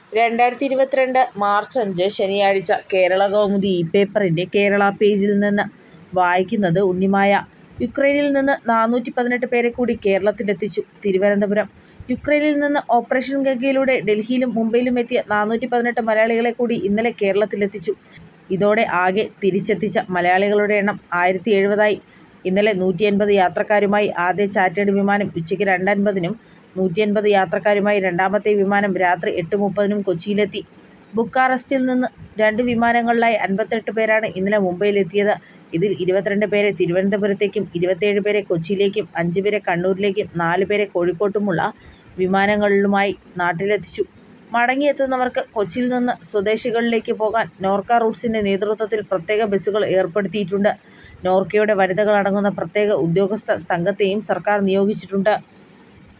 രണ്ടായിരത്തി ഇരുപത്തിരണ്ട് മാർച്ച് അഞ്ച് ശനിയാഴ്ച കേരളകൗമുദി ഈ പേപ്പറിൻ്റെ കേരള പേജിൽ നിന്ന് വായിക്കുന്നത് ഉണ്ണിമായ. യുക്രൈനിൽ നിന്ന് നാനൂറ്റി പതിനെട്ട് പേരെ കൂടി കേരളത്തിലെത്തിച്ചു തിരുവനന്തപുരം യുക്രൈനിൽ നിന്ന് ഓപ്പറേഷൻ ഗംഗയിലൂടെ ഡൽഹിയിലും മുംബൈയിലും എത്തിയ നാനൂറ്റി പതിനെട്ട് മലയാളികളെ കൂടി ഇന്നലെ കേരളത്തിലെത്തിച്ചു. ഇതോടെ ആകെ തിരിച്ചെത്തിച്ച മലയാളികളുടെ എണ്ണം ആയിരത്തി എഴുപതായി. ഇന്നലെ നൂറ്റിയൻപത് യാത്രക്കാരുമായി ആദ്യ ചാർട്ടേഡ് വിമാനം ഉച്ചയ്ക്ക് രണ്ട് അൻപതിനും നൂറ്റിയൻപത് യാത്രക്കാരുമായി രണ്ടാമത്തെ വിമാനം രാത്രി എട്ട് മുപ്പതിനും കൊച്ചിയിലെത്തി. ബുക്കാറസ്റ്റിൽ നിന്ന് രണ്ട് വിമാനങ്ങളിലായി അൻപത്തെട്ട് പേരാണ് ഇന്നലെ മുംബൈയിലെത്തിയത്. ഇതിൽ ഇരുപത്തിരണ്ട് പേരെ തിരുവനന്തപുരത്തേക്കും ഇരുപത്തേഴ് പേരെ കൊച്ചിയിലേക്കും അഞ്ച് പേരെ കണ്ണൂരിലേക്കും നാല് പേരെ കോഴിക്കോട്ടേക്കുമുള്ള വിമാനങ്ങളിലുമായി നാട്ടിലെത്തിച്ചു. മടങ്ങിയെത്തുന്നവർക്ക് കൊച്ചിയിൽ നിന്ന് സ്വദേശങ്ങളിലേക്ക് പോകാൻ നോർക്ക റൂട്ട്സിൻ്റെ നേതൃത്വത്തിൽ പ്രത്യേക ബസുകൾ ഏർപ്പെടുത്തിയിട്ടുണ്ട്. നോർക്കയുടെ വനിതകൾ അടങ്ങുന്ന പ്രത്യേക ഉദ്യോഗസ്ഥ സംഘത്തെയും സർക്കാർ നിയോഗിച്ചിട്ടുണ്ട്.